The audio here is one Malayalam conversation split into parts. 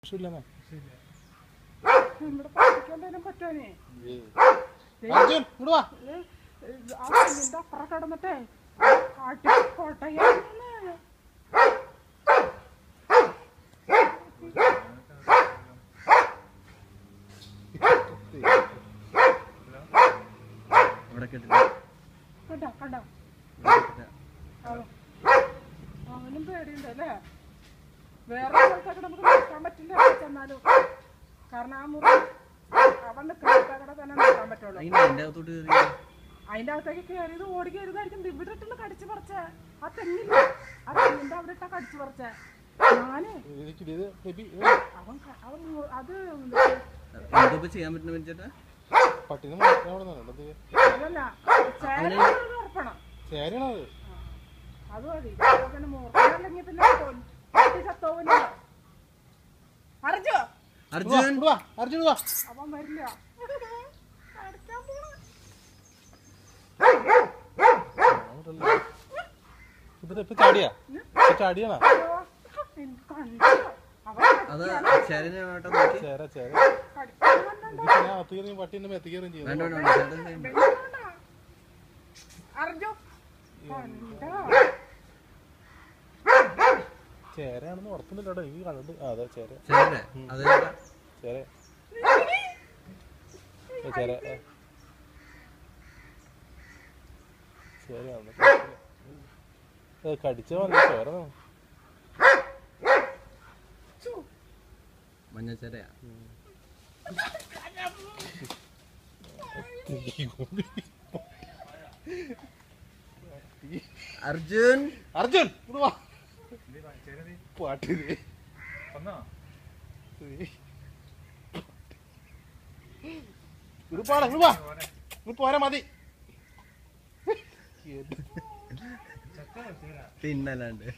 ആവശ്യമില്ലെന്നാ നമ്മുടെ പറ്റിക്കൊണ്ടതിനും പറ്റുവാനേ അർജുൻ ഇങ്ങോട്ട് വാ ആ പെണ്ണിന്റെ അപ്പുറം കിടന്നിട്ടേ കാട്ടി കൊട്ടയാണ് ഇവിടെ കേട്ടില്ല കണ്ടോ കണ്ടോ അവൻ- അവനും പേടിയുണ്ട് അല്ലേ വേറെ സ്ഥലത്തൊക്കെ നമുക്ക് നിൽക്കാൻ പറ്റില്ല അവിടെ ചെന്നാലും കാരണം ആ മുറി അവൻ നിൽക്കുന്ന തന്നെ നിൽക്കാൻ പറ്റുള്ളൂ അതിന് എന്റെ അകത്തോട്ട് കയറി അതിന്റെ അകത്തേക്ക് കയറിയത് ഓടി കയറിയതായിരിക്കും ഇവിടെ ഇട്ടൊന്ന് കടിച്ചു പറിച്ചേ ആ തെങ്ങില്ല ആ തെങ്ങിന്റെ അവിടെ ഇട്ടാ കടിച്ചു പറിച്ചേ ഞാന് ഇത് ഇത് ബേബി അവൻ ക- അവൻ മു- അത് എന്തോ ചെയ്യാൻ പറ്റുന്ന വെച്ചിട്ട് പട്ടിനെ മാറ്റാൻ അവിടെ നിന്നത് അതല്ല ചേര ഉറപ്പണം ചേരണത് അത് മതി അപ്പൊ പിന്നെ മൂർഖനല്ലെങ്കിൽ പിന്നെ കൊൽ- പട്ടി ചത്തോവല്ലോ അറിഞ്ഞോ അർജുൻ ഇങ്ങോട്ട് വാ അർജുൻ ഇങ്ങോട്ട് വാ അവൻ വരില്ല കടിക്കാൻ പോണ ഇതിട്ട് ഇപ്പൊ ചാടിയാ ഇപ്പൊ ചാടിയാണോ എനിക്ക് കണ്ടോ അവൻ അത് ശരീരം വേണ്ട നോക്കി ചേര ചേര കടിക്കാൻ വന്നോ ഇത് പിന്നെ അകത്ത് കയറിയും പട്ടീന്റെ മെത്തി കയറിയും ചെയ്യും വേണ്ട വേണ്ട വേണ്ട ചേട്ടൻ ചെയ്യുന്നു. അർജു കണ്ടോ ചേരയാണെന്ന് ഉറപ്പുന്നില്ല കേട്ടോ എനിക്ക് കണ്ടിട്ട് ആ, അതെ ചേര ശരിയല്ലേ അത് ചേട്ടാ. ചേര ഏ, ചേര ഏ. ചേരയാണെന്ന് ഏ, കടിച്ച വന്നു ചോര മഞ്ഞച്ചേരയാ അർജുൻ അർജുൻ ഇങ്ങോട്ട് വാ പാട്ടി ദേ. ദേ. ഇങ്ങോട്ട് പോടാ ഇങ്ങോട്ട് വാ ഇങ്ങോട്ട് പോരാ മതി എന്ത് പിന്നല്ലാണ്ട്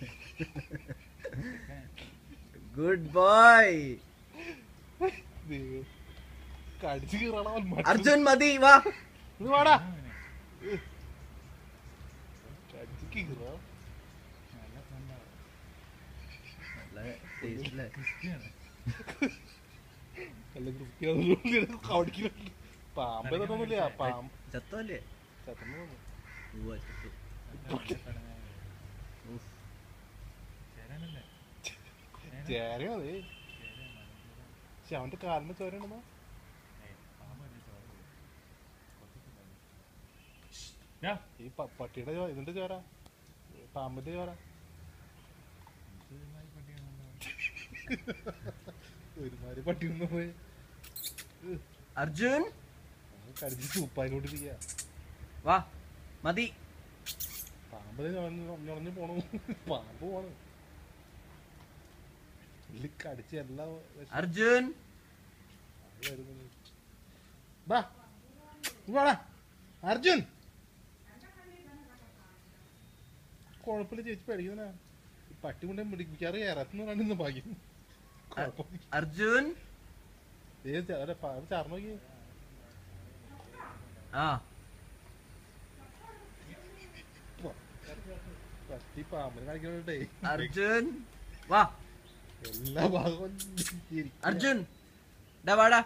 ഗുഡ് ബോയ് ദേ. കടിച്ച് കീറണം അവൻ മടി. അർജുൻ മതി വാ ഇങ്ങോട്ട് വാടാ കടിച്ച് കീറണം നല്ല taste ല്ലേ? നല്ല ക്രിസ്ത്യാനികളുടെ കവടിക്കുന്നുണ്ട് പാമ്പ് തൊന്നുമില്ല പാമ്പ് ചത്തല്ലേ ചത്തന്നു ഉവ്വ, ചത്തു. ഉഫ്. ചേരയാണത് പക്ഷെ അവന്റെ കാലിന് ചോരയാണെന്നോ ഈ പ- പട്ടിയുടെ ചോ ഇതിന്റെ ചോര പാമ്പിന്റെ ചോര ഒരുമാതിരി പട്ടി ഒന്ന് പോയി അർജുൻ കടിച്ച് സൂപ്പായിക്കൊണ്ടിരിക്കുക വാ മതി പാമ്പ് ദേ നുഴഞ്ഞ് നുഴഞ്ഞ് പോണു പാമ്പ് പോണു ഇതില് കടിച്ച് എല്ലാ വിഷം അർജുൻ വരുന്നത്. ബാ ഇങ്ങ് വാടാ അർജുൻ കുഴപ്പമില്ല ചേച്ചി പേടിക്കുന്ന പട്ടി കൊണ്ടേ പിടിക്കാറ് ഇറത്തുന്ന കണ്ടിന്ന് ഭാഗ്യം കുഴപ്പമില്ല. അർജുൻ ദേ ച- അല്ല, പാമ്പ് ചാർന്ന് നോക്കി ആ പട്ടി പാമ്പിനെ കാണിക്കണേ അർജുൻ വാ എല്ലാ ഭാഗവും ഇരിക്കുക. അർജുൻ ഡാ വാടാ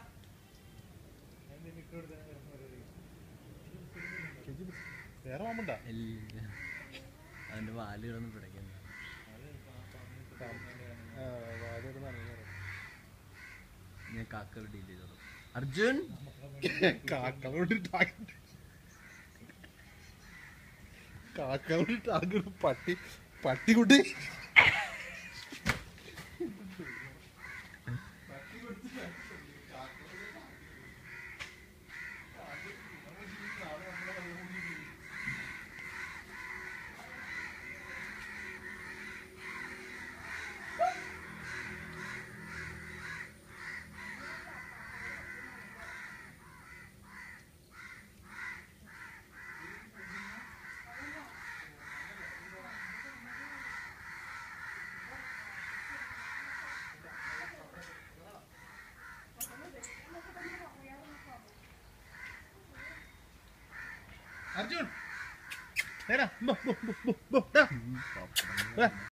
ചേച്ചി, വേറെ പാമ്പുണ്ടാ ഇല്ല. അവന്റെ വാലുകളൊന്നും പിടയ്ക്കുന്നു ആ, വാതിലൊരു നനഞ്ഞു കിടക്കും. ഞാൻ കാക്ക ഡീൽ ചെയ്തോളൂ അർജുൻ കാക്കകളോട് ടാഗ് കാക്കകളോട് ടാഗ് പട്ടി പട്ടി കുട്ടി അർജുൻ നേരാ ബോ ബോ ബോ ബോ ബോ ദാ. ദാ.